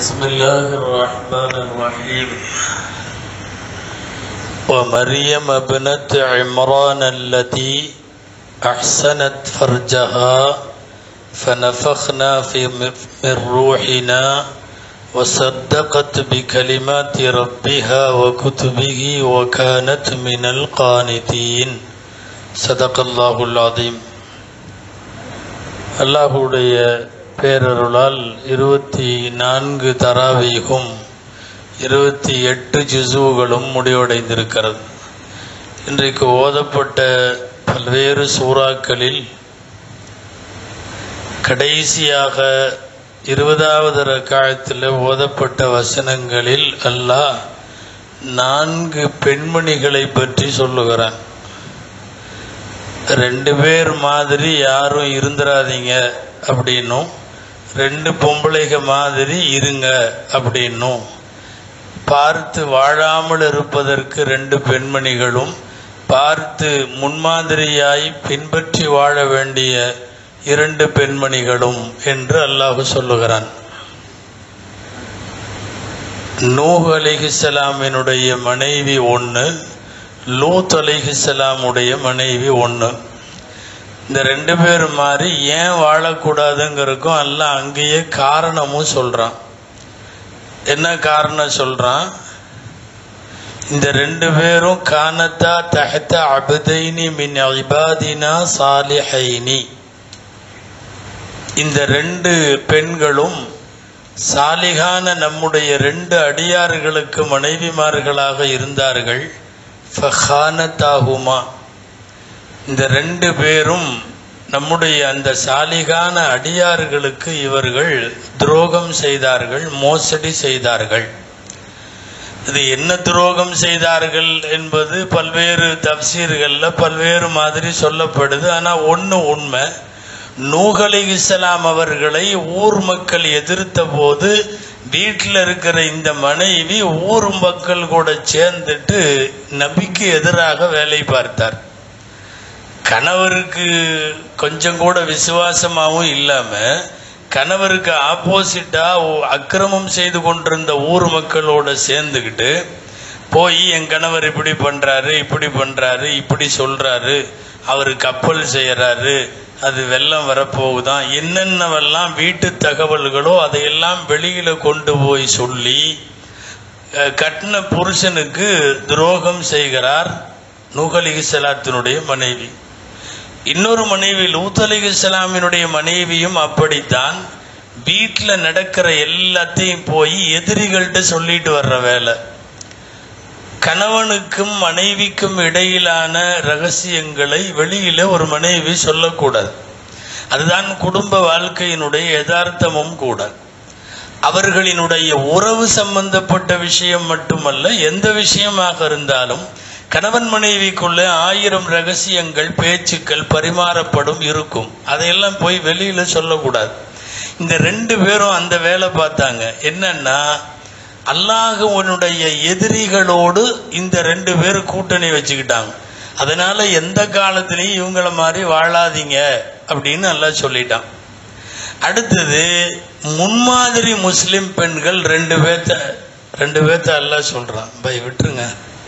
بسم الله الرحمن الرحيم ومريم ابنة عمران التي أحسنت فرجها فنفخنا في من روحنا وصدقت بكلمات ربها وكتبه وكانت من القانتين صدق الله العظيم அல்லாஹுடைய பேரருளால் இருபத்தி நான்கு தராவீகும் இருபத்தி எட்டு ஜிசுகளும் முடிவடைந்திருக்கிறது இன்றைக்கு ஓதப்பட்ட பல்வேறு சூறாக்களில் கடைசியாக இருபதாவது ரக்காயத்தில் ஓதப்பட்ட வசனங்களில் அல்லாஹ் நான்கு பெண்மணிகளை பற்றி சொல்லுகிறான் ரெண்டு பேர் மாதிரி யாரும் இருந்துடாதீங்க அப்படின்னும் ரெண்டு பொம்பளைக மாதிரி இருங்க அப்படின்னும் பார்த்து வாழாமல் இருப்பதற்கு ரெண்டு பெண்மணிகளும் பார்த்து முன்மாதிரியாய் பின்பற்றி வாழ வேண்டிய இரண்டு பெண்மணிகளும் என்று அல்லாஹ் சொல்லுகிறான் நூஹ் அலிஹிசலாமினுடைய மனைவி ஒன்று லூத் அலிஹிசலாமுடைய மனைவி ஒன்று இந்த ரெண்டு பேர் மாதிரி ஏன் வாழக்கூடாதுங்கிறதுக்கும் எல்லாம் அங்கேயே காரணமும் சொல்கிறான் என்ன காரணம் சொல்கிறான் இந்த ரெண்டு பேரும் கானத்தா தஹத்த அபுதைனி மின் இபாதினா சாலிஹைனி இந்த ரெண்டு பெண்களும் சாலிகான நம்முடைய ரெண்டு அடியார்களுக்கு மனைவிமார்களாக இருந்தார்கள் ஃபஹானத்தாகுமா இந்த ரெண்டு பேரும் நம்முடைய அந்த சாலிகான அடியார்களுக்கு இவர்கள் துரோகம் செய்தார்கள் மோசடி செய்தார்கள் இது என்ன துரோகம் செய்தார்கள் என்பது பல்வேறு தப்சீர்களில் பல்வேறு மாதிரி சொல்லப்படுது ஆனால் ஒன்று உண்மை நூகலை இஸ்லாம் அவர்களை ஊர் மக்கள் எதிர்த்த போது வீட்டில் இருக்கிற இந்த மனைவி ஊர் மக்கள் கூட சேர்ந்துட்டு நபிக்கு எதிராக வேலை பார்த்தார் கணவருக்கு கொஞ்சம் கூட விசுவாசமாகவும் இல்லாமல் கணவருக்கு ஆப்போசிட்டாக அக்கிரமம் செய்து கொண்டிருந்த ஊர் மக்களோட சேர்ந்துக்கிட்டு போய் என் கணவர் இப்படி பண்ணுறாரு இப்படி பண்ணுறாரு இப்படி சொல்கிறாரு அவர் கப்பல் செய்கிறாரு அது வெள்ளம் வரப்போகுதான் என்னென்னவெல்லாம் வீட்டு தகவல்களோ அதையெல்லாம் வெளியில் கொண்டு போய் சொல்லி கட்டின புருஷனுக்கு துரோகம் செய்கிறார் நூகலிகு சலாத்தினுடைய மனைவி இன்னொரு மனைவி லூத்தலிகு சலாமினுடைய மனைவியும் அப்படித்தான் வீட்டில் நடக்கிற எல்லாத்தையும் போய் எதிரிகள்கிட்ட சொல்லிட்டு வர்ற வேலை கணவனுக்கும் மனைவிக்கும் இடையிலான ரகசியங்களை வெளியில ஒரு மனைவி சொல்லக்கூடாது அதுதான் குடும்ப வாழ்க்கையினுடைய யதார்த்தமும் கூட அவர்களினுடைய உறவு சம்பந்தப்பட்ட விஷயம் மட்டுமல்ல எந்த விஷயமாக இருந்தாலும் கணவன் மனைவிக்குள்ள ஆயிரம் ரகசியங்கள் பேச்சுக்கள் பரிமாறப்படும் இருக்கும் அதையெல்லாம் போய் வெளியில சொல்லக்கூடாது இந்த ரெண்டு பேரும் அந்த வேலை பார்த்தாங்க என்னன்னா அல்லாஹுவனுடைய எதிரிகளோடு இந்த ரெண்டு பேரும் கூட்டணி வச்சுக்கிட்டாங்க அதனால எந்த காலத்திலையும் இவங்கள மாதிரி வாழாதீங்க அப்படின்னு நல்லா சொல்லிட்டான் அடுத்தது முன்மாதிரி முஸ்லிம் பெண்கள் ரெண்டு பேர்த்த ரெண்டு பேர்த்த அல்லா சொல்றான் பை விட்டுருங்க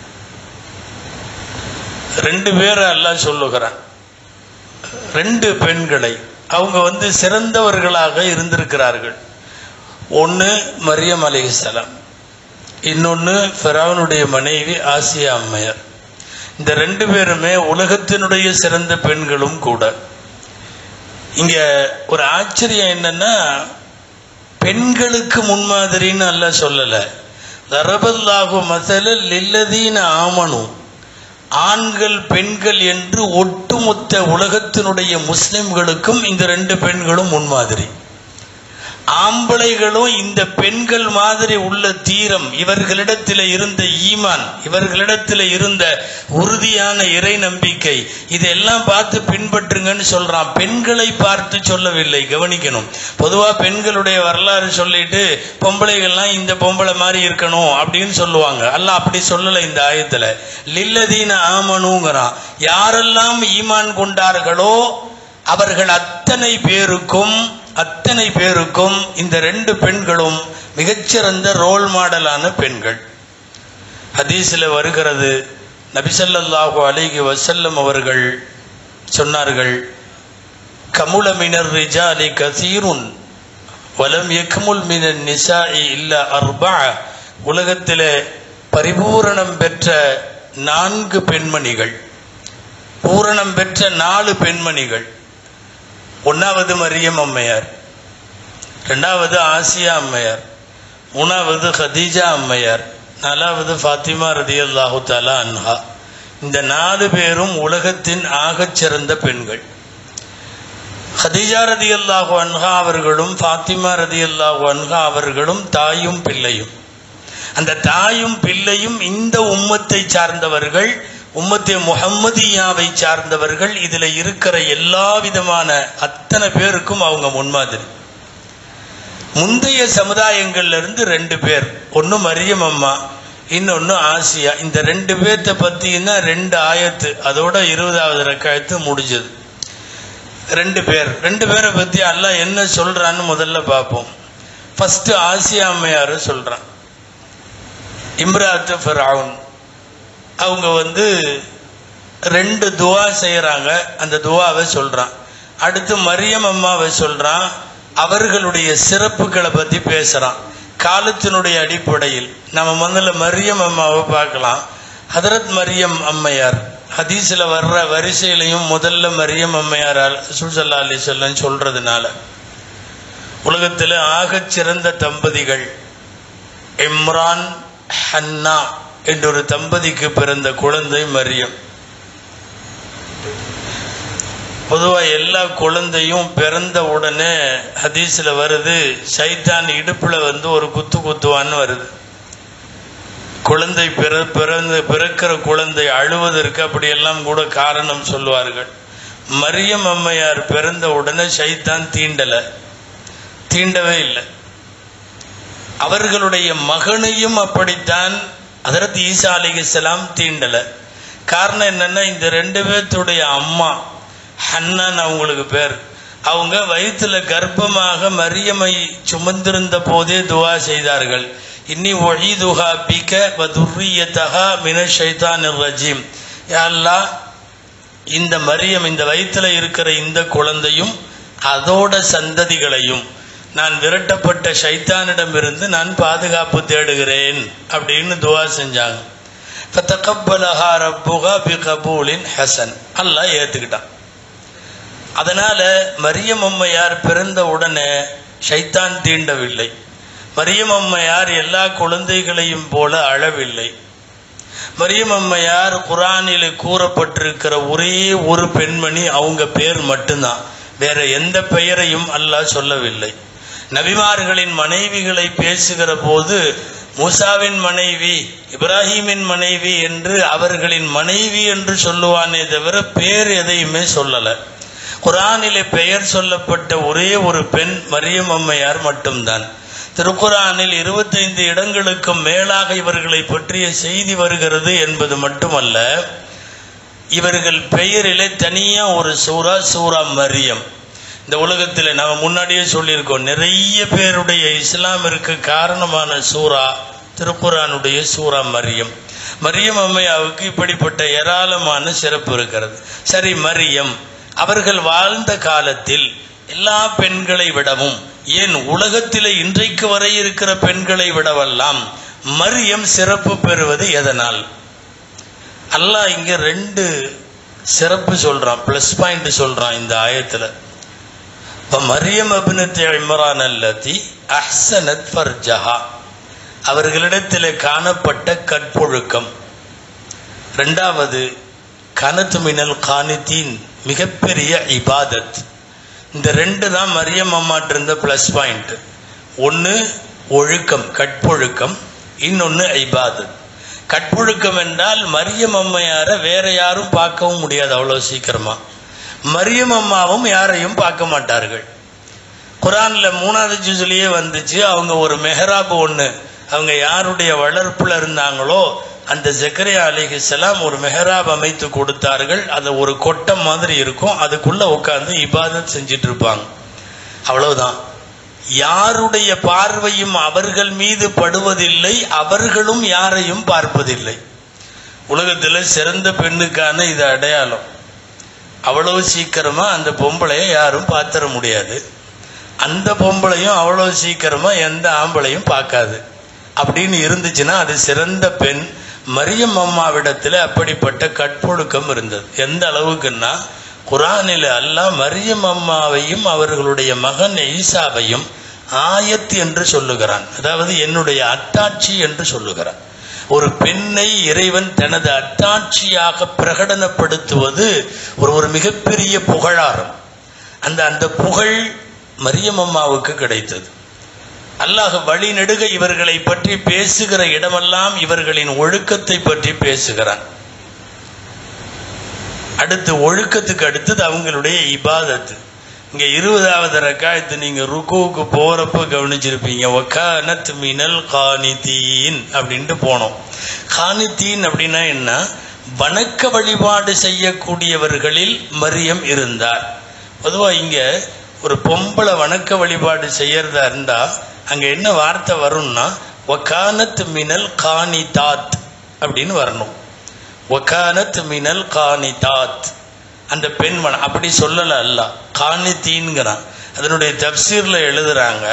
ரெண்டு பேரை எல்லாம் சொல்லுகிறான் ரெண்டு பெண்களை அவங்க வந்து சிறந்தவர்களாக இருந்திருக்கிறார்கள் ஒன்று மரியம் அலிஹலாம் இன்னொன்று ஃபெராவனுடைய மனைவி ஆசியா அம்மையார் இந்த ரெண்டு பேருமே உலகத்தினுடைய சிறந்த பெண்களும் கூட இங்க ஒரு ஆச்சரியம் என்னன்னா பெண்களுக்கு முன்மாதிரின்னு அல்ல சொல்லல தரபல்லாகு மசல லில்லதீன ஆமனும் ஆண்கள் பெண்கள் என்று ஒட்டுமொத்த உலகத்தினுடைய முஸ்லிம்களுக்கும் இந்த ரெண்டு பெண்களும் முன்மாதிரி ஆம்பளைகளும் இந்த பெண்கள் மாதிரி உள்ள தீரம் இவர்களிடத்தில் இருந்த ஈமான் இவர்களிடத்தில் இருந்த உறுதியான இறை நம்பிக்கை இதெல்லாம் பார்த்து பின்பற்றுங்கன்னு சொல்றான் பெண்களை பார்த்து சொல்லவில்லை கவனிக்கணும் பொதுவா பெண்களுடைய வரலாறு சொல்லிட்டு பொம்பளைகள்லாம் இந்த பொம்பளை மாதிரி இருக்கணும் அப்படின்னு சொல்லுவாங்க அல்ல அப்படி சொல்லலை இந்த ஆயத்துல லில்லதீன ஆமனுங்கிறான் யாரெல்லாம் ஈமான் கொண்டார்களோ அவர்கள் அத்தனை பேருக்கும் அத்தனை பேருக்கும் இந்த ரெண்டு பெண்களும் மிகச்சிறந்த ரோல் மாடலான பெண்கள் ஹதீஸில் வருகிறது நபிசல்லாஹு அலைஹி வசல்லம் அவர்கள் சொன்னார்கள் கமுல மினர் ரிஜாலி கசீருன் வலம் எக்முல் மினன் நிசாஇ இல்ல அர்பா உலகத்திலே பரிபூரணம் பெற்ற நான்கு பெண்மணிகள் பூரணம் பெற்ற நாலு பெண்மணிகள் ஒன்னாவது மரியம் அம்மையார் ரெண்டாவது ஆசியா அம்மையார் மூணாவது ஹதீஜா அம்மையார் நாலாவது ஃபாத்திமா ரதியல்லாஹு தாலா அன்ஹா இந்த நாலு பேரும் உலகத்தின் ஆகச் சிறந்த பெண்கள் ஹதீஜா ரதியல்லாஹு அன்ஹா அவர்களும் ஃபாத்திமா ரதியல்லாஹு அன்ஹா அவர்களும் தாயும் பிள்ளையும் அந்த தாயும் பிள்ளையும் இந்த உம்மத்தை சார்ந்தவர்கள் உம்மத்தே முஹம்மதியாவை சார்ந்தவர்கள் இதுல இருக்கிற எல்லா விதமான அத்தனை பேருக்கும் அவங்க முன்மாதிரி முந்தைய சமுதாயங்கள்ல இருந்து ரெண்டு பேர் ஒன்னு மரியம் அம்மா இன்னொன்னு ஆசியா இந்த ரெண்டு பேர்த்த பத்தினா ரெண்டு ஆயத்து அதோட இருபதாவது ரக்காயத்து முடிஞ்சது ரெண்டு பேர் ரெண்டு பேரை பத்தி அல்லாஹ் என்ன சொல்றான்னு முதல்ல பார்ப்போம் ஃபர்ஸ்ட் ஆசியா அம்மையாரு சொல்றான் இம்ராத்து ஃபிரவுன் அவங்க வந்து ரெண்டு துவா செய்யறாங்க அந்த துவாவை சொல்றான் அடுத்து மரியம் அம்மாவை சொல்றான் அவர்களுடைய சிறப்புகளை பத்தி பேசுறான் காலத்தினுடைய அடிப்படையில் நம்ம முதல்ல மரியம் அம்மாவை பார்க்கலாம் ஹதரத் மரியம் அம்மையார் ஹதீஸ்ல வர்ற வரிசையிலையும் முதல்ல மரியம் அம்மையார் சுசல்லா அலி சொல்லம் சொல்றதுனால உலகத்தில் ஆகச் சிறந்த தம்பதிகள் இம்ரான் ஹன்னா என்ற ஒரு தம்பதிக்கு பிறந்த குழந்தை மரியம் பொதுவா எல்லா குழந்தையும் பிறந்த உடனே ஹதீஸ்ல வருது சைத்தான் இடுப்புல வந்து ஒரு குத்து குத்துவான்னு வருது குழந்தை பிற பிறந்து பிறக்கிற குழந்தை அழுவதற்கு அப்படியெல்லாம் கூட காரணம் சொல்லுவார்கள் மரியம் அம்மையார் பிறந்த உடனே சைத்தான் தீண்டல தீண்டவே இல்லை அவர்களுடைய மகனையும் அப்படித்தான் அதரத் ஈசா அலிகலாம் தீண்டல காரணம் என்னன்னா இந்த ரெண்டு பேர்த்துடைய அம்மா ஹன்னான் அவங்களுக்கு பேர் அவங்க வயிற்றுல கர்ப்பமாக மரியமை சுமந்திருந்த போதே துவா செய்தார்கள் இன்னி ஒழிதுஹா பிக வதுர்ரியதஹா மின ஷைத்தான் ரஜீம் யாழ்லா இந்த மரியம் இந்த வயிற்றுல இருக்கிற இந்த குழந்தையும் அதோட சந்ததிகளையும் நான் விரட்டப்பட்ட ஷைத்தானிடமிருந்து நான் பாதுகாப்பு தேடுகிறேன் அப்படின்னு துவா செஞ்சாங்க ஃபத்தகப்பலஹா ரப்புகா பிகபூலின் ஹசன் அல்லாஹ் ஏத்துக்கிட்டான் அதனால மரியம் அம்மையார் பிறந்த உடனே ஷைத்தான் தீண்டவில்லை மரியம் அம்மையார் எல்லா குழந்தைகளையும் போல அழவில்லை மரியம் அம்மையார் குரானில் கூறப்பட்டிருக்கிற ஒரே ஒரு பெண்மணி அவங்க பேர் மட்டும்தான் வேற எந்த பெயரையும் அல்லாஹ் சொல்லவில்லை நபிமார்களின் மனைவிகளை பேசுகிற போது மூசாவின் மனைவி இப்ராஹீமின் மனைவி என்று அவர்களின் மனைவி என்று சொல்லுவானே தவிர பேர் எதையுமே சொல்லல குரானிலே பெயர் சொல்லப்பட்ட ஒரே ஒரு பெண் மரியம் அம்மையார் மட்டும்தான் திருக்குரானில் இருபத்தைந்து இடங்களுக்கு மேலாக இவர்களை பற்றிய செய்தி வருகிறது என்பது மட்டுமல்ல இவர்கள் பெயரிலே தனியா ஒரு சூறா சூறா மரியம் இந்த உலகத்தில் நம்ம முன்னாடியே சொல்லியிருக்கோம் நிறைய பேருடைய இஸ்லாமிற்கு காரணமான சூறா திருக்குரானுடைய சூறா மரியம் மரியம் அம்மையாவுக்கு இப்படிப்பட்ட ஏராளமான சிறப்பு இருக்கிறது சரி மரியம் அவர்கள் வாழ்ந்த காலத்தில் எல்லா பெண்களை விடவும் ஏன் உலகத்திலே இன்றைக்கு வரை இருக்கிற பெண்களை விடவெல்லாம் மரியம் சிறப்பு பெறுவது எதனால் அல்லாஹ் இங்க ரெண்டு சிறப்பு சொல்றான் பிளஸ் பாயிண்ட் சொல்றான் இந்த ஆயத்துல இப்ப மரியம் அபினத்தி இம்ரான் அல்லதி அஹ்சனத் ஃபர்ஜஹா அவர்களிடத்தில் காணப்பட்ட கற்பொழுக்கம் ரெண்டாவது கனத்து மினல் காணித்தீன் மிகப்பெரிய இபாதத் இந்த ரெண்டு தான் மரியம் அம்மாட்டு இருந்த பிளஸ் பாயிண்ட் ஒன்று ஒழுக்கம் கற்பொழுக்கம் இன்னொன்று ஐபாதத் கற்பொழுக்கம் என்றால் மரியம் அம்மையார வேற யாரும் பார்க்கவும் முடியாது அவ்வளோ சீக்கிரமா மரியம் அம்மாவும் யாரையும் பார்க்க மாட்டார்கள் குரான்ல மூணாவது ஜூஸ்லயே வந்துச்சு அவங்க ஒரு மெஹராப் ஒன்று அவங்க யாருடைய வளர்ப்புல இருந்தாங்களோ அந்த ஜக்கரியா அலிஹிஸ்லாம் ஒரு மெஹராப் அமைத்து கொடுத்தார்கள் அது ஒரு கொட்டம் மாதிரி இருக்கும் அதுக்குள்ள உட்காந்து இபாதத் செஞ்சிட்டு இருப்பாங்க அவ்வளவுதான் யாருடைய பார்வையும் அவர்கள் மீது படுவதில்லை அவர்களும் யாரையும் பார்ப்பதில்லை உலகத்துல சிறந்த பெண்ணுக்கான இது அடையாளம் அவ்வளவு சீக்கிரமா அந்த பொம்பளைய யாரும் பார்த்துட முடியாது அந்த பொம்பளையும் அவ்வளவு சீக்கிரமா எந்த ஆம்பளையும் பார்க்காது அப்படின்னு இருந்துச்சுன்னா அது சிறந்த பெண் மரியம் அம்மாவிடத்துல அப்படிப்பட்ட கற்பொழுக்கம் இருந்தது எந்த அளவுக்குன்னா குரானில அல்லாஹ் மரியம் அம்மாவையும் அவர்களுடைய மகன் ஈசாவையும் ஆயத் என்று சொல்லுகிறான் அதாவது என்னுடைய அத்தாட்சி என்று சொல்லுகிறான் ஒரு பெண்ணை இறைவன் தனது அத்தாட்சியாக பிரகடனப்படுத்துவது ஒரு ஒரு மிகப்பெரிய புகழாரம் அந்த அந்த புகழ் மரியம் அம்மாவுக்கு கிடைத்தது அல்லாஹ் வழி நெடுக இவர்களை பற்றி பேசுகிற இடமெல்லாம் இவர்களின் ஒழுக்கத்தை பற்றி பேசுகிறான் அடுத்து ஒழுக்கத்துக்கு அடுத்தது அவங்களுடைய இபாதத்து இங்க இருபதாவது ரக்காயத்து நீங்க ருக்குவுக்கு போறப்ப கவனிச்சிருப்பீங்க ஒக்கானத் மினல் காணித்தீன் அப்படின்ட்டு போனோம் காணித்தீன் அப்படின்னா என்ன வணக்க வழிபாடு செய்யக்கூடியவர்களில் மரியம் இருந்தார் பொதுவா இங்க ஒரு பொம்பளை வணக்க வழிபாடு செய்யறதா இருந்தா அங்க என்ன வார்த்தை வரும்னா ஒக்கானத் மினல் காணிதாத் அப்படின்னு வரணும் ஒக்கானத் மினல் காணிதாத் அந்த பெண் மன அப்படி சொல்லல அல்ல காணித்தீன்கிறான் அதனுடைய தப்சீர்ல எழுதுறாங்க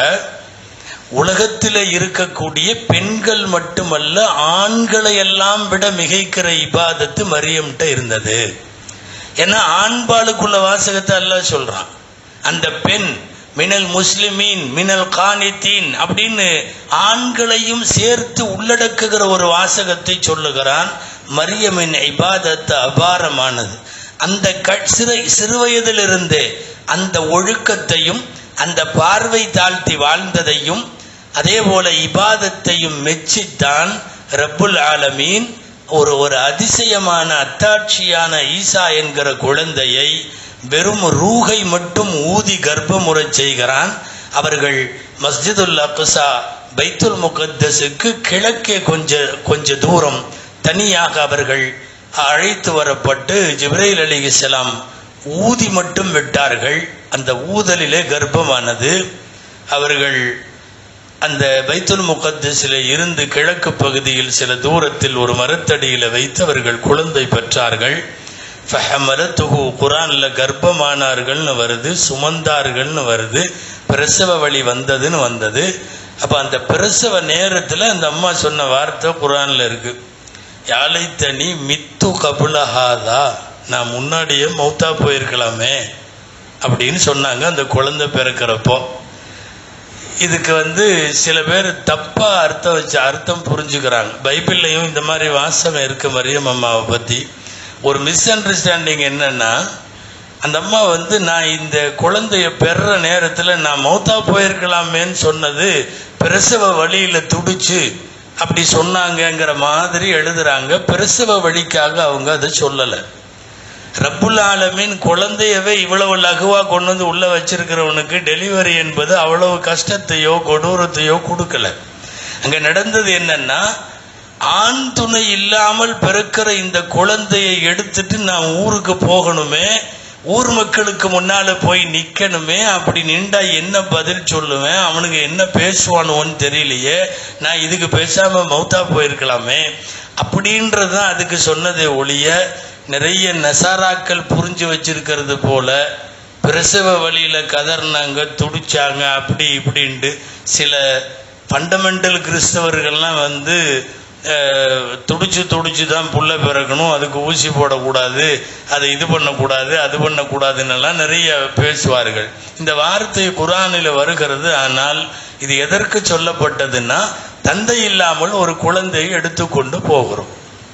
உலகத்தில் இருக்கக்கூடிய பெண்கள் மட்டுமல்ல ஆண்களை எல்லாம் விட மிகைக்கிற இபாதத்து மரியம்கிட்ட இருந்தது ஏன்னா ஆண்பாளுக்குள்ள வாசகத்தை அல்லாஹ் சொல்றான் அந்த பெண் மினல் முஸ்லிமீன் மினல் காணித்தீன் அப்படின்னு ஆண்களையும் சேர்த்து உள்ளடக்குகிற ஒரு வாசகத்தை சொல்லுகிறான் மரியமின் இபாதத்து அபாரமானது அந்த க- சிறு சிறுவயதிலிருந்தே அந்த ஒழுக்கத்தையும் அந்த பார்வை தாழ்த்தி வாழ்ந்ததையும் அதே போல இபாதத்தையும் மெச்சித்தான் ரப்புல் ஆலமீன் ஒரு ஒரு அதிசயமான அத்தாட்சியான ஈசா என்கிற குழந்தையை வெறும் ரூகை மட்டும் ஊதி கர்ப்பமுறச் செய்கிறான் அவர்கள் மஸ்ஜிதுல் அக்ஸா பைத்துல் முகத்தஸுக்கு கிழக்கே கொஞ்ச கொஞ்ச தூரம் தனியாக அவர்கள் அழைத்து வரப்பட்டு ஜிப்ரைல் அலிஹிஸ்ஸலாம் ஊதி மட்டும் விட்டார்கள் அந்த ஊதலிலே கர்ப்பமானது அவர்கள் அந்த பைத்துல் முகத்தஸில் இருந்து கிழக்கு பகுதியில் சில தூரத்தில் ஒரு மரத்தடியில வைத்து அவர்கள் குழந்தை பெற்றார்கள் ஃபஹமலத்துஹு குரான்ல கர்ப்பமானார்கள்னு வருது சுமந்தார்கள்னு வருது பிரசவ வழி வந்ததுன்னு வந்தது அப்ப அந்த பிரசவ நேரத்துல அந்த அம்மா சொன்ன வார்த்தை குரான்ல இருக்கு யாழைத்தனி மித்து கபுலஹாதா நான் முன்னாடியே மௌத்தா போயிருக்கலாமே அப்படின்னு சொன்னாங்க அந்த குழந்தை பிறக்கிறப்போ இதுக்கு வந்து சில பேர் தப்பா அர்த்தம் வச்சு அர்த்தம் புரிஞ்சுக்கிறாங்க பைபிள்லையும் இந்த மாதிரி வாசகம் இருக்கு மரியம் அம்மாவை பத்தி ஒரு மிஸ் அண்டர்ஸ்டாண்டிங் என்னன்னா அந்த அம்மா வந்து நான் இந்த குழந்தைய பெற நேரத்துல நான் மௌத்தா போயிருக்கலாமேன்னு சொன்னது பிரசவ வழியில துடிச்சு அப்படி சொன்னாங்கங்கிற மாதிரி எழுதுறாங்க பிரசவ வழிக்காக அவங்க அதை சொல்லலை ரப்புல் ஆலமீன் குழந்தையவே இவ்வளவு லகுவா கொண்டு வந்து உள்ள வச்சிருக்கிறவனுக்கு டெலிவரி என்பது அவ்வளவு கஷ்டத்தையோ கொடூரத்தையோ கொடுக்கல அங்க நடந்தது என்னன்னா ஆண் துணை இல்லாமல் பிறக்கிற இந்த குழந்தையை எடுத்துட்டு நான் ஊருக்கு போகணுமே ஊர் மக்களுக்கு முன்னால போய் நிக்கணுமே அப்படி நின்றா என்ன பதில் சொல்லுவேன் அவனுக்கு என்ன பேசுவானுவோன்னு தெரியலையே நான் இதுக்கு பேசாம மௌத்தா போயிருக்கலாமே அப்படின்றதுதான் அதுக்கு சொன்னதே ஒழிய நிறைய நசாராக்கள் புரிஞ்சு வச்சிருக்கிறது போல பிரசவ வழியில கதர்னாங்க துடிச்சாங்க அப்படி இப்படின்ட்டு சில ஃபண்டமெண்டல் கிறிஸ்தவர்கள்லாம் வந்து அஹ், துடிச்சு துடிச்சு தான் புள்ள பிறக்கணும் அதுக்கு ஊசி போடக்கூடாது அதை இது பண்ணக்கூடாது அது பண்ணக்கூடாதுன்னு எல்லாம் நிறைய பேசுவார்கள் இந்த வார்த்தை குரானில் வருகிறது ஆனால் இது எதற்கு சொல்லப்பட்டதுன்னா தந்தை இல்லாமல் ஒரு குழந்தையை எடுத்துக்கொண்டு போகிறோம்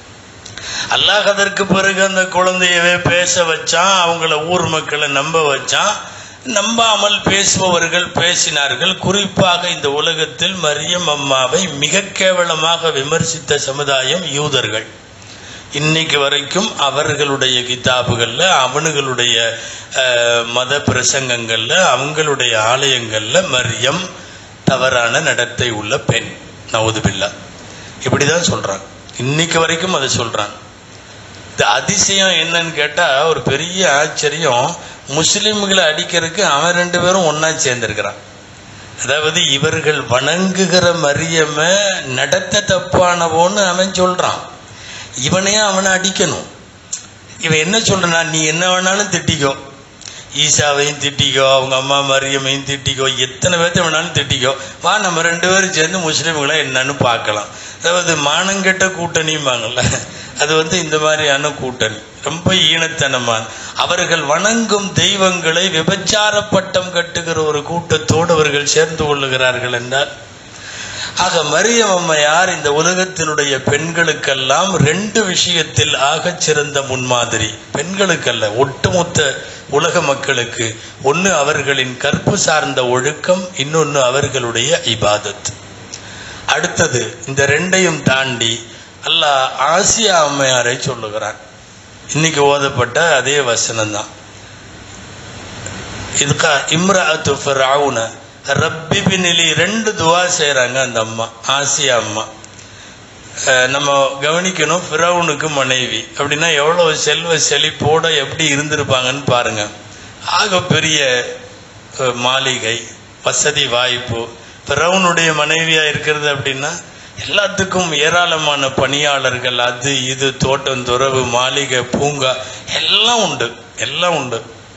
அல்லாஹ் அதற்கு பிறகு அந்த குழந்தையவே பேச வச்சான் அவங்கள ஊர் மக்களை நம்ப வச்சான் நம்பாமல் பேசுபவர்கள் பேசினார்கள் குறிப்பாக இந்த உலகத்தில் மரியம் அம்மாவை மிக கேவலமாக விமர்சித்த சமுதாயம் யூதர்கள் இன்னைக்கு வரைக்கும் அவர்களுடைய கிதாபுகள்ல அவனுங்களுடைய அஹ், மத பிரசங்கங்கள்ல அவங்களுடைய ஆலயங்கள்ல மரியம் தவறான நடத்தை உள்ள பெண் நவுதுபில்லா இப்படிதான் சொல்றாங்க இன்னைக்கு வரைக்கும் அதை சொல்றாங்க இந்த அதிசயம் என்னன்னு கேட்டா ஒரு பெரிய ஆச்சரியம் முஸ்லிம்களை அடிக்கிறதுக்கு அவன் ரெண்டு பேரும் ஒன்னா சேர்ந்திருக்கிறான் அதாவது இவர்கள் வணங்குகிற மரியம நடத்த தப்பானவோன்னு அவன் சொல்றான் இவனையும் அவனை அடிக்கணும் இவன் என்ன சொல்றான் நீ என்ன வேணாலும் திட்டிக்கோ ஈசாவையும் திட்டிக்கோ அவங்க அம்மா மரியமையும் திட்டிக்கோ எத்தனை பேர்த்த வேணாலும் திட்டிக்கோ வா நம்ம ரெண்டு பேரும் சேர்ந்து முஸ்லீம்களை என்னன்னு பார்க்கலாம் அதாவது மானங்கெட்ட கூட்டணியும்பாங்கல்ல அது வந்து இந்த மாதிரியான கூட்டணி ரொம்ப ஈனத்தனமான அவர்கள் வணங்கும் தெய்வங்களை விபச்சார பட்டம் கட்டுகிற ஒரு கூட்டத்தோடு அவர்கள் சேர்ந்து கொள்ளுகிறார்கள் என்றால் ஆக மரியம் அம்மையார் இந்த உலகத்தினுடைய பெண்களுக்கெல்லாம் ரெண்டு விஷயத்தில் ஆகச் சிறந்த முன்மாதிரி பெண்களுக்கல்ல ஒட்டுமொத்த உலக மக்களுக்கு ஒன்று அவர்களின் கற்பு சார்ந்த ஒழுக்கம் இன்னொன்று அவர்களுடைய இபாதத் அடுத்தது இந்த ரெண்டையும் தாண்டி அல்லாஹ் ஆசியா அம்மையாரை சொல்லுகிறான் இன்னைக்கு ஓதப்பட்ட அதே வசனம் தான் இதுக்கா இம்ராத்து ஃபிரௌன ரப்பி பினிலி ரெண்டு துவா செய்கிறாங்க அந்த அம்மா ஆசியா அம்மா அஹ் நம்ம கவனிக்கணும் ஃபிரௌனுக்கு மனைவி அப்படின்னா எவ்வளோ செல்வ செழிப்போட எப்படி இருந்திருப்பாங்கன்னு பாருங்க ஆக பெரிய அஹ், மாளிகை வசதி வாய்ப்பு ஃபிரௌனுடைய மனைவியா இருக்கிறது அப்படின்னா எல்லாத்துக்கும் ஏராளமான பணியாளர்கள் அது இது தோட்டம் துறவு மாளிகை பூங்கா எல்லாம் உண்டு எல்லாம் உண்டு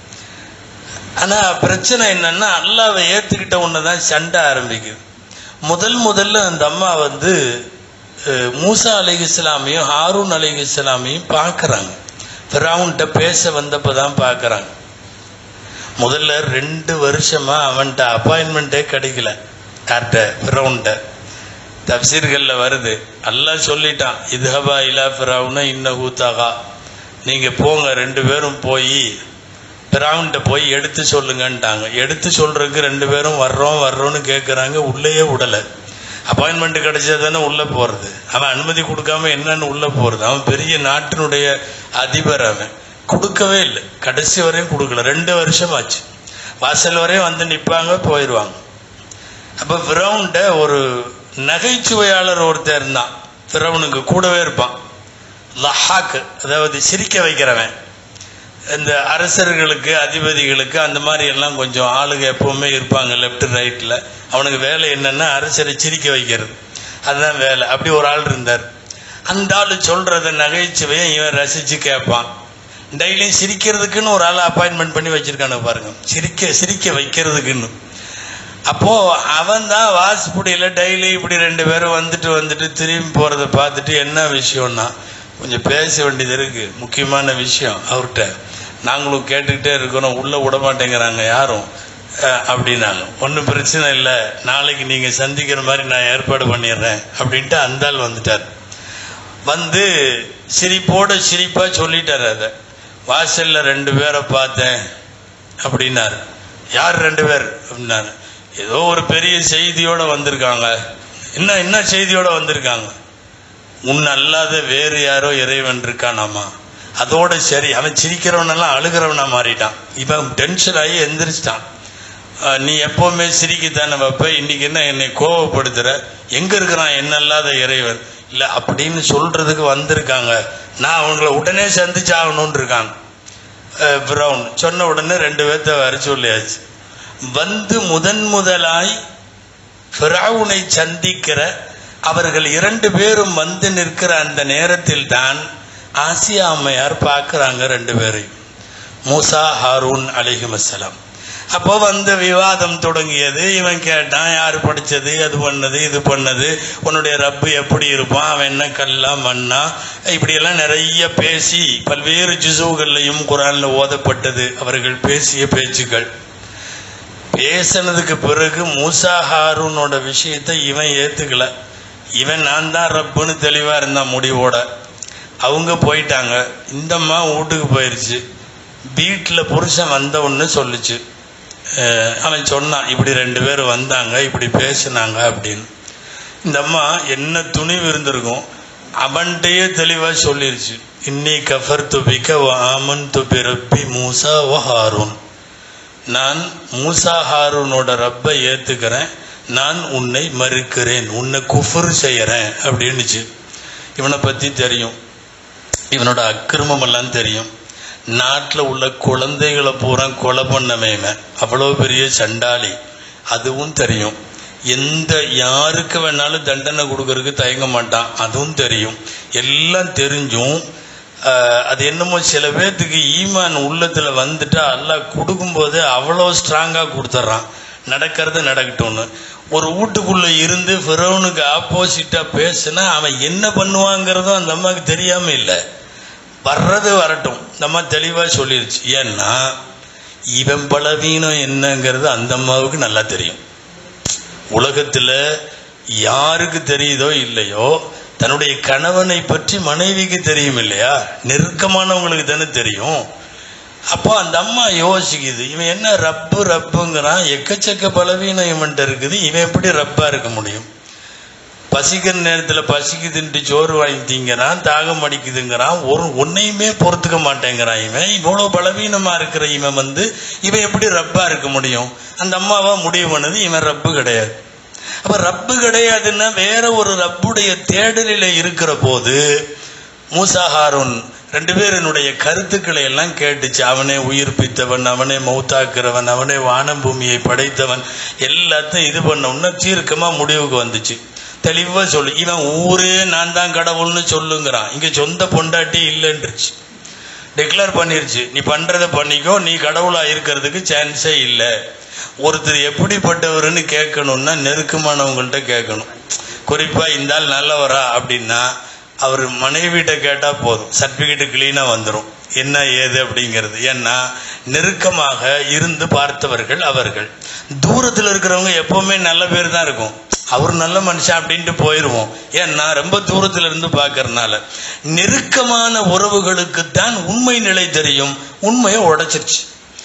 ஆனா பிரச்சனை என்னன்னா அல்லாவை ஏத்துக்கிட்ட உடனேதான் சண்டை ஆரம்பிக்குது முதல் முதல்ல அந்த அம்மா வந்து அஹ், மூசா அலிக இஸ்லாமையும் ஹாரூன் அலிக இஸ்லாமையும் பார்க்கறாங்க ஃபிரௌன்கிட்ட பேச வந்தப்பதான் பார்க்கறாங்க முதல்ல ரெண்டு வருஷமா அவன்கிட்ட அப்பாயின்மெண்ட்டே கிடைக்கல யார்கிட்ட ஃபிரௌன்கிட்ட தப்சீர்கள்ல வருது அல்லாஹ் சொல்லிட்டான் இதுஹபா இலா ஃபிரௌன இன்னஹு தகா நீங்க போங்க ரெண்டு பேரும் போய் பிராவுன்ட்ட போய் எடுத்து சொல்லுங்கன்ட்டாங்க எடுத்து சொல்றதுக்கு ரெண்டு பேரும் வர்றோம் வர்றோம்னு கேட்குறாங்க உள்ளேயே விடலை அப்பாயின்மெண்ட் கிடைச்சா தானே உள்ளே போகிறது அவன் அனுமதி கொடுக்காம என்னன்னு உள்ளே போகிறது அவன் பெரிய நாட்டினுடைய அதிபர் அவன் கொடுக்கவே இல்லை கடைசி வரையும் கொடுக்கல ரெண்டு வருஷம் ஆச்சு வாசல் வரையும் வந்து நிற்பாங்க போயிடுவாங்க அப்போ ஃபிரௌன்ட்ட ஒரு நகைச்சுவையாளர் ஒருத்தர் இருந்தான் ஃபிரௌனுக்கு கூடவே இருப்பான் லஹாக் அதாவது சிரிக்க வைக்கிறவன் இந்த அரசர்களுக்கு அதிபதிகளுக்கு அந்த மாதிரி எல்லாம் கொஞ்சம் ஆளுங்க எப்பவுமே இருப்பாங்க லெஃப்ட் ரைட்ல அவனுக்கு வேலை என்னன்னா அரசரை சிரிக்க வைக்கிறது அதுதான் வேலை அப்படி ஒரு ஆள் இருந்தார் அந்த ஆள் சொல்றத நகைச்சுவையை இவன் ரசிச்சு கேட்பான் டெய்லியும் சிரிக்கிறதுக்குன்னு ஒரு ஆளை அப்பாயின்மெண்ட் பண்ணி வச்சிருக்கானு பாருங்க சிரிக்க சிரிக்க வைக்கிறதுக்குன்னு அப்போ அவன் தான் வாசுபுடியில டெய்லி இப்படி ரெண்டு பேரும் வந்துட்டு வந்துட்டு திரும்பி போறதை பார்த்துட்டு என்ன விஷயம்னா கொஞ்சம் பேச வேண்டியது இருக்கு முக்கியமான விஷயம் அவர்கிட்ட நாங்களும் கேட்டுக்கிட்டே இருக்கிறோம் உள்ள விட மாட்டேங்கிறாங்க யாரும் அஹ், அப்படின்னாங்க ஒன்றும் பிரச்சனை இல்லை நாளைக்கு நீங்க சந்திக்கிற மாதிரி நான் ஏற்பாடு பண்ணிடுறேன் அப்படின்ட்டு அந்த ஆள் வந்துட்டார் வந்து சிரிப்போட சிரிப்பா சொல்லிட்டார் அதை வாசல்ல ரெண்டு பேரை பார்த்தேன் அப்படின்னாரு யார் ரெண்டு பேர் அப்படின்னாரு ஏதோ ஒரு பெரிய செய்தியோட வந்திருக்காங்க என்ன என்ன செய்தியோட வந்திருக்காங்க உன் அல்லாத வேறு யாரோ இறைவன் இருக்கானாமா அதோட சரி அவன் சிரிக்கிறவனெல்லாம் அழுகிறவனா மாறிட்டான் இவன் டென்ஷன் ஆகி எந்திரிச்சிட்டான் அஹ், நீ எப்பவுமே சிரிக்கத்தானே வைப்ப இன்னைக்கு என்ன என்னை கோவப்படுத்துற எங்க இருக்கிறான் என்ன அல்லாத இறைவன் இல்ல அப்படின்னு சொல்றதுக்கு வந்திருக்காங்க நான் அவங்கள உடனே சந்திச்சு ஆகணும்னு இருக்காங்க அஹ், பிரவுன் சொன்ன உடனே ரெண்டு பேர்த்த வர சொல்லியாச்சு வந்து முதன் முதலாய் ஃபிரௌனை சந்திக்கிற அவர்கள் இரண்டு பேரும் வந்து நிற்கிற அந்த நேரத்தில் தான் ஆசியா அம்மையார் பார்க்கறாங்க ரெண்டு பேரையும் மூசா ஹாரூன் அலிஹிமஸ்ஸலாம் அப்போ வந்து விவாதம் தொடங்கியது இவன் கேட்டான் யார் படிச்சது அது பண்ணது இது பண்ணது உன்னுடைய ரப்பு எப்படி இருப்பான் அவன் என்ன கல்லா மண்ணா இப்படியெல்லாம் நிறைய பேசி பல்வேறு ஜிசுகள்லையும் குரான்ல ஓதப்பட்டது அவர்கள் பேசிய பேச்சுக்கள் பேசினதுக்கு பிறகு மூசா ஹாரூனோட விஷயத்தை இவன் ஏத்துக்கல இவன் நான் தான் ரப்புன்னு தெளிவா இருந்தான் முடிவோட அவங்க போயிட்டாங்க இந்தம்மா வீட்டுக்கு போயிருச்சு வீட்டில் புருஷன் வந்தவொன்னு சொல்லுச்சு அஹ் அவன் சொன்னான் இப்படி ரெண்டு பேர் வந்தாங்க இப்படி பேசினாங்க அப்படின்னு இந்த அம்மா என்ன துணிவு இருந்திருக்கும் அவன்கிட்டயே தெளிவா சொல்லிருச்சு இன்னி கஃபர் துபிக்க ஆமன் துபி ரப்பி மூசா வ ஹாரூன் நான் மூசா ஹாரூனோட ரப்பை ஏத்துக்கிறேன் நான் உன்னை மறுக்கிறேன் உன்னை குஃபர் செய்யறேன் அப்படின்னுச்சு இவனை பத்தி தெரியும் இவனோட அக்கிரமம் எல்லாம் தெரியும் நாட்டில் உள்ள குழந்தைகளை பூரா கொலை பண்ணவேம அவ்வளோ பெரிய சண்டாளி அதுவும் தெரியும் எந்த யாருக்கு வேணாலும் தண்டனை கொடுக்கறதுக்கு தயங்க மாட்டான் அதுவும் தெரியும் எல்லாம் தெரிஞ்சும் ஆஹ், அது என்னமோ சில பேர்த்துக்கு ஈமான் உள்ளத்துல வந்துட்டா அல்லாஹ் கொடுக்கும்போது அவ்வளோ ஸ்ட்ராங்கா கொடுத்துட்றான் நடக்கிறது நடக்கட்டும்னு ஒரு வீட்டுக்குள்ள இருந்து ஃபிரௌனுக்கு ஆப்போசிட்டா பேசுனா அவன் என்ன பண்ணுவாங்கிறதும் அந்த அம்மாவுக்கு தெரியாம இல்லை வர்றது வரட்டும் இந்த அம்மா தெளிவா சொல்லிருச்சு ஏன்னா இவன் பலவீனம் என்னங்கிறது அந்த அம்மாவுக்கு நல்லா தெரியும் உலகத்துல யாருக்கு தெரியுதோ இல்லையோ தன்னுடைய கணவனை பற்றி மனைவிக்கு தெரியும் இல்லையா நெருக்கமானவங்களுக்கு தானே தெரியும் அப்போ அந்த அம்மா யோசிக்குது இவன் என்ன ரப்பு ரப்புங்கிறான் எக்கச்சக்க பலவீனம் இவன்ட்ட இருக்குது இவன் எப்படி ரப்பா இருக்க முடியும் பசிக்கிற நேரத்தில் பசிக்குதுன்ட்டு சோறு வாங்கி திங்கிறான் தாகம் அடிக்குதுங்கிறான் ஒரு ஒன்னையுமே பொறுத்துக்க மாட்டேங்கிறான் இவன் இவ்வளோ பலவீனமா இருக்கிற இவன் வந்து இவன் எப்படி ரப்பா இருக்க முடியும் அந்த அம்மாவா முடிவு பண்ணது இவன் ரப்பு கிடையாது அப்ப ரப்பு கிடையாதுன்னா வேற ஒரு ரப்புடைய தேடலில் இருக்கிற போது மூசா ஹாரூன் ரெண்டு பேரினுடைய கருத்துக்களை எல்லாம் கேட்டுச்சு அவனே உயிர்ப்பித்தவன் அவனே மௌத்தாக்குறவன் அவனே வானம் பூமியை படைத்தவன் எல்லாத்தையும் இது பண்ணோம்னா தீர்க்கமா முடிவுக்கு வந்துச்சு தெளிவா சொல்லு இவன் ஊரே நான் தான் கடவுள்னு சொல்லுங்கிறான் இங்க சொந்த பொண்டாட்டி இல்லைன்றுச்சு டிக்ளேர் பண்ணிருச்சு நீ பண்றதை பண்ணிக்கோ நீ கடவுளா இருக்கிறதுக்கு சான்ஸே இல்லை ஒருத்தர் எப்படிப்பட்டவர்னு கேட்கணும்னா நெருக்கமானவங்கள்ட்ட கேட்கணும் குறிப்பா இந்த ஆள் நல்லவரா அப்படின்னா அவர் மனைவிட்ட கேட்டா போதும் சர்டிபிகேட் கிளீனா வந்துடும் என்ன ஏது அப்படிங்கிறது ஏன்னா நெருக்கமாக இருந்து பார்த்தவர்கள் அவர்கள் தூரத்தில் இருக்கிறவங்க எப்பவுமே நல்ல பேர் தான் இருக்கும் அவர் நல்ல மனுஷன் அப்படின்ட்டு போயிடுவோம் ஏன்னா ரொம்ப தூரத்துல இருந்து பார்க்கறதுனால நெருக்கமான உறவுகளுக்குத்தான் உண்மை நிலை தெரியும் உண்மையை உடைச்சிருச்சு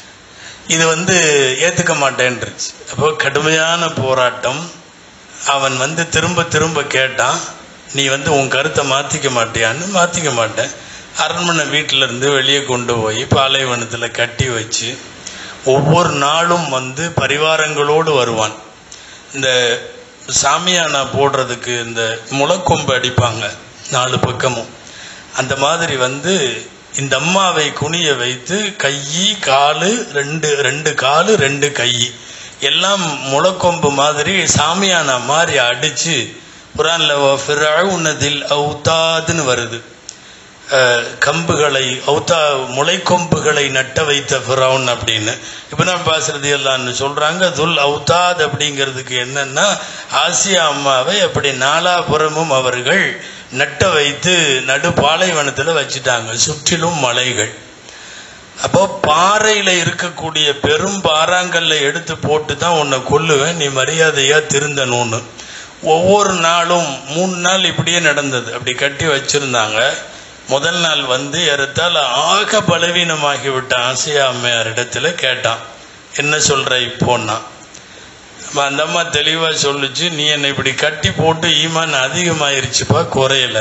இது வந்து ஏத்துக்க மாட்டேன்ருச்சு அப்போ கடுமையான போராட்டம் அவன் வந்து திரும்ப திரும்ப கேட்டான் நீ வந்து உன் கருத்தை மாத்திக்க மாட்டியான்னு மாத்திக்க மாட்டேன் அரண்மனை வீட்டில இருந்து வெளியே கொண்டு போய் பாலைவனத்துல கட்டி வச்சு ஒவ்வொரு நாளும் வந்து பரிவாரங்களோடு வருவான் இந்த சாமியானா போடுறதுக்கு இந்த முளைக்கொம்பு அடிப்பாங்க நாலு பக்கமும் அந்த மாதிரி வந்து இந்த அம்மாவை குனிய வைத்து கையி காலு ரெண்டு ரெண்டு காலு ரெண்டு கை எல்லாம் முளைக்கொம்பு மாதிரி சாமியானா மாதிரி அடிச்சு குரான்ல உன்னதில் அவுத்தாதுன்னு வருது அஹ், கம்புகளை அவுத்தா முளைக்கொம்புகளை நட்ட வைத்த ஃபிரௌன் அப்படின்னு இப்னா பாசுறது எல்லாம்னு சொல்றாங்க துல் அவுத்தாத் அப்படிங்கிறதுக்கு என்னன்னா ஆசியா அம்மாவை அப்படி நாலாபுறமும் அவர்கள் நட்ட வைத்து நடு பாலைவனத்துல வச்சுட்டாங்க சுற்றிலும் மலைகள் அப்போ பாறையில இருக்கக்கூடிய பெரும் பாறாங்கல்ல எடுத்து போட்டு தான் உன்னை கொல்லுவேன் நீ மரியாதையா திருந்தணும்னு ஒவ்வொரு நாளும் மூணு நாள் இப்படியே நடந்தது அப்படி கட்டி வச்சிருந்தாங்க முதல் நாள் வந்து ஏறத்தால் ஆக பலவீனமாகி விட்ட ஆசியா அம்மையார் இடத்துல கேட்டான் என்ன சொல்ற இப்போன்னா அப்ப அந்த அம்மா தெளிவா சொல்லுச்சு நீ என்னை இப்படி கட்டி போட்டு ஈமான் அதிகமாயிருச்சுப்பா குறையல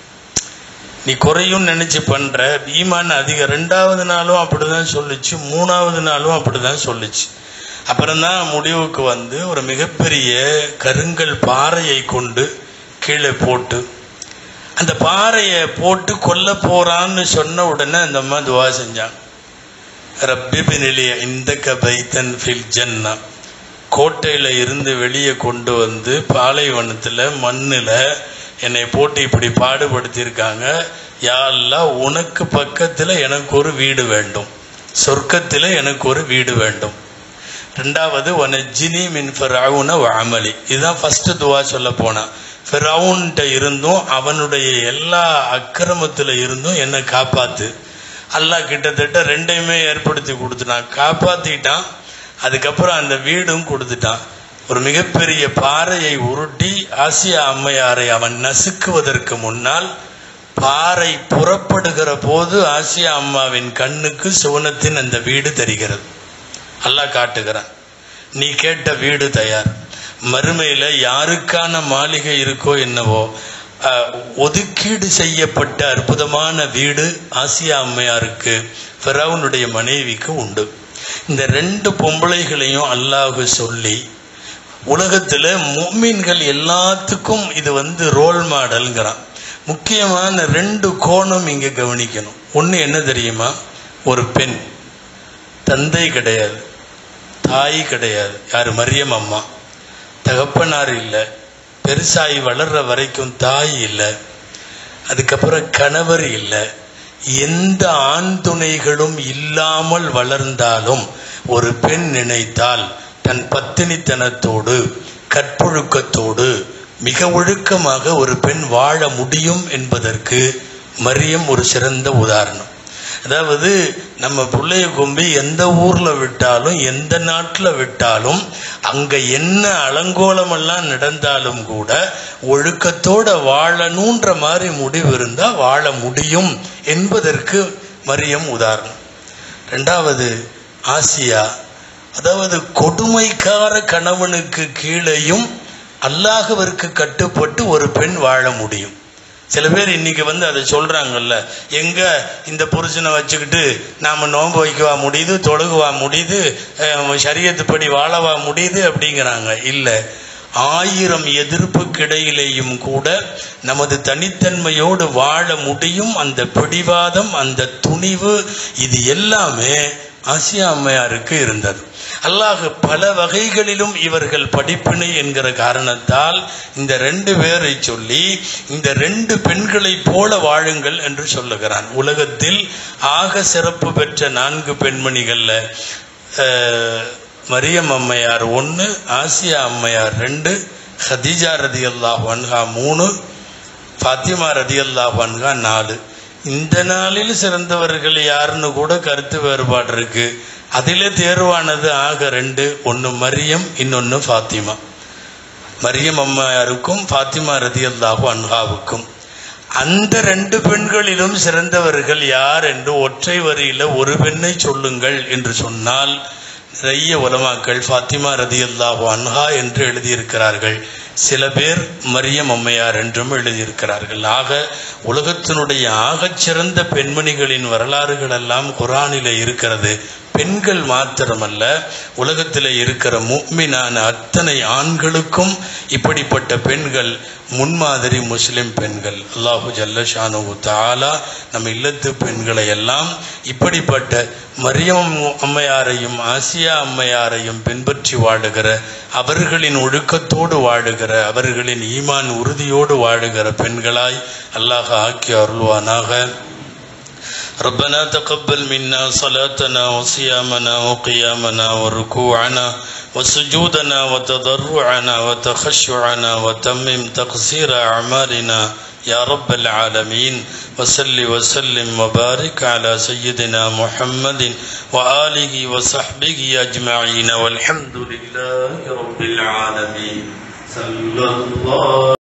நீ குறையும் நினைச்சு பண்ற ஈமான் அதிகம் ரெண்டாவது நாளும் அப்படிதான் சொல்லுச்சு மூணாவது நாளும் அப்படிதான் சொல்லுச்சு அப்புறம்தான் முடிவுக்கு வந்து ஒரு மிகப்பெரிய கருங்கல் பாறையை கொண்டு கீழே போட்டு அந்த பாறையை போட்டு கொல்ல போறான்னு சொன்ன உடனே அந்த அம்மா துவா செஞ்சாங்க ரப்பி பினிலிய இந்த கபைத்தன் ஃபில் ஜன்னா கோட்டையில இருந்து வெளியே கொண்டு வந்து பாலைவனத்துல மண்ணுல என்னை போட்டு இப்படி பாடுபடுத்தியிருக்காங்க யாரெல்லாம் உனக்கு பக்கத்துல எனக்கு ஒரு வீடு வேண்டும் சொர்க்கத்துல எனக்கு ஒரு வீடு வேண்டும் ரெண்டாவது வனஜினி மின் ஃபிரவுன அமலி இதுதான் ஃபர்ஸ்ட் துவா சொல்ல போனா ஃபிரவுன்ட்ட இருந்தும் அவனுடைய எல்லா அக்கிரமத்துல இருந்தும் என்னை காப்பாத்து அல்லாஹ் கிட்டத்தட்ட ரெண்டையுமே ஏற்படுத்தி கொடுத்துட்டான் காப்பாத்திட்டான் அதுக்கப்புறம் அந்த வீடும் கொடுத்துட்டான் ஒரு மிகப்பெரிய பாறையை உருட்டி ஆசியா அம்மையாரை அவன் நசுக்குவதற்கு முன்னால் பாறை புறப்படுகிற போது ஆசியா அம்மாவின் கண்ணுக்கு சுவனத்தின் அந்த வீடு தெரிகிறது அல்லாஹ் காட்டுகிறான் நீ கேட்ட வீடு தயார் மறுமையில யாருக்கான மாளிகை இருக்கோ என்னவோ அஹ், ஒதுக்கீடு செய்யப்பட்ட அற்புதமான வீடு ஆசியா அம்மையாருக்கு ஃபிரௌனுடைய மனைவிக்கு உண்டு இந்த ரெண்டு பொம்பளைகளையும் அல்லாஹ் சொல்லி உலகத்துல முஃமின்கள் எல்லாத்துக்கும் இது வந்து ரோல் மாடல்ங்கிறான் முக்கியமான ரெண்டு கோணம் இங்க கவனிக்கணும் ஒண்ணு என்ன தெரியுமா ஒரு பெண் தந்தை கிடையாது தாய் கிடையாது யாரு மரியம் அம்மா தகப்பனார் இல்லை பெருசாகி வளர்ற வரைக்கும் தாய் இல்லை அதுக்கப்புறம் கணவர் இல்லை எந்த ஆண் துணைகளும் இல்லாமல் வளர்ந்தாலும் ஒரு பெண் நினைத்தால் தன் பத்தினித்தனத்தோடு கற்பொழுக்கத்தோடு மிக ஒழுக்கமாக ஒரு பெண் வாழ முடியும் என்பதற்கு மரியம் ஒரு சிறந்த உதாரணம் அதாவது நம்ம பிள்ளைய கொம்பி எந்த ஊர்ல விட்டாலும் எந்த நாட்டில் விட்டாலும் அங்க என்ன அலங்கோலமெல்லாம் நடந்தாலும் கூட ஒழுக்கத்தோட வாழணுன்ற மாதிரி முடிவு இருந்தா வாழ முடியும் என்பதற்கு மரியம் உதாரணம் ரெண்டாவது ஆசியா அதாவது கொடுமைக்கார கணவனுக்கு கீழேயும் அல்லாஹ்விற்கு கட்டுப்பட்டு ஒரு பெண் வாழ முடியும் சில பேர் இன்னைக்கு வந்து அதை சொல்றாங்கல்ல எங்க இந்த புருஷனை வச்சுக்கிட்டு நாம நோன்பு வைக்கவா முடியுது தொழுகுவா முடியுது அஹ், சரியத்துப்படி வாழவா முடியுது அப்படிங்கிறாங்க இல்ல ஆயிரம் எதிர்ப்புக்கிடையிலேயும் கூட நமது தனித்தன்மையோடு வாழ முடியும் அந்த பிடிவாதம் அந்த துணிவு இது எல்லாமே ஆசியா அம்மையாருக்கு இருந்தது அல்லாஹ் பல வகைகளிலும் இவர்கள் படிப்பினை என்கிற காரணத்தால் இந்த ரெண்டு பேரை சொல்லி இந்த ரெண்டு பெண்களை போல வாழுங்கள் என்று சொல்லுகிறான் உலகத்தில் ஆக சிறப்பு பெற்ற நான்கு பெண்மணிகள்ல அஹ், மரியம் அம்மையார் ஒன்று ஆசியா அம்மையார் ரெண்டு ஹதீஜா ரதி அல்லாஹ் அன்ஹா மூணு ஃபாத்திமா ரதி அல்லாஹ் அன்ஹா நாலு இந்த நாளில் சிறந்தவர்கள் யாருன்னு கூட கருத்து வேறுபாடு இருக்கு அதிலே தேர்வானது ஆக ரெண்டு ஒன்று மரியம் இன்னொன்று ஃபாத்திமா மரியம் அம்மையாருக்கும் ஃபாத்திமா ரதி அல்லாஹு அன்ஹாவுக்கும் அந்த ரெண்டு பெண்களிலும் சிறந்தவர்கள் யார் என்று ஒற்றை வரியில ஒரு பெண்ணை சொல்லுங்கள் என்று சொன்னால் நிறைய உலமாக்கள் ஃபாத்திமா ரதி அல்லாஹு அன்ஹா என்று எழுதியிருக்கிறார்கள் சில பேர் மரியம் அம்மையார் என்றும் எழுதியிருக்கிறார்கள் ஆக உலகத்தினுடைய ஆகச் சிறந்த பெண்மணிகளின் வரலாறுகள் எல்லாம் குரானிலே இருக்கிறது பெண்கள் மாத்திரமல்ல உலகத்தில் இருக்கிற முக்மினான அத்தனை ஆண்களுக்கும் இப்படிப்பட்ட பெண்கள் முன்மாதிரி முஸ்லிம் பெண்கள் அல்லாஹு ஜல்லஷானு தாலா நம் இல்லத்து பெண்களை எல்லாம் இப்படிப்பட்ட மரியம் அம்மையாரையும் ஆசியா அம்மையாரையும் பின்பற்றி வாழுகிற அவர்களின் ஒழுக்கத்தோடு வாழுகிற அவர்களின் ஈமான் உறுதியோடு வாழுகிற பெண்களாய் அல்லாஹ் ஆக்கி அருள்வானாக ربنا تقبل منا صلاتنا وصيامنا وقيامنا وركوعنا وسجودنا وتضرعنا وتخشعنا وتمم تقصير أعمالنا يا رب العالمين وصل وسلم وبارك على سيدنا محمد وآله وصحبه أجمعين والحمد لله رب العالمين صلى الله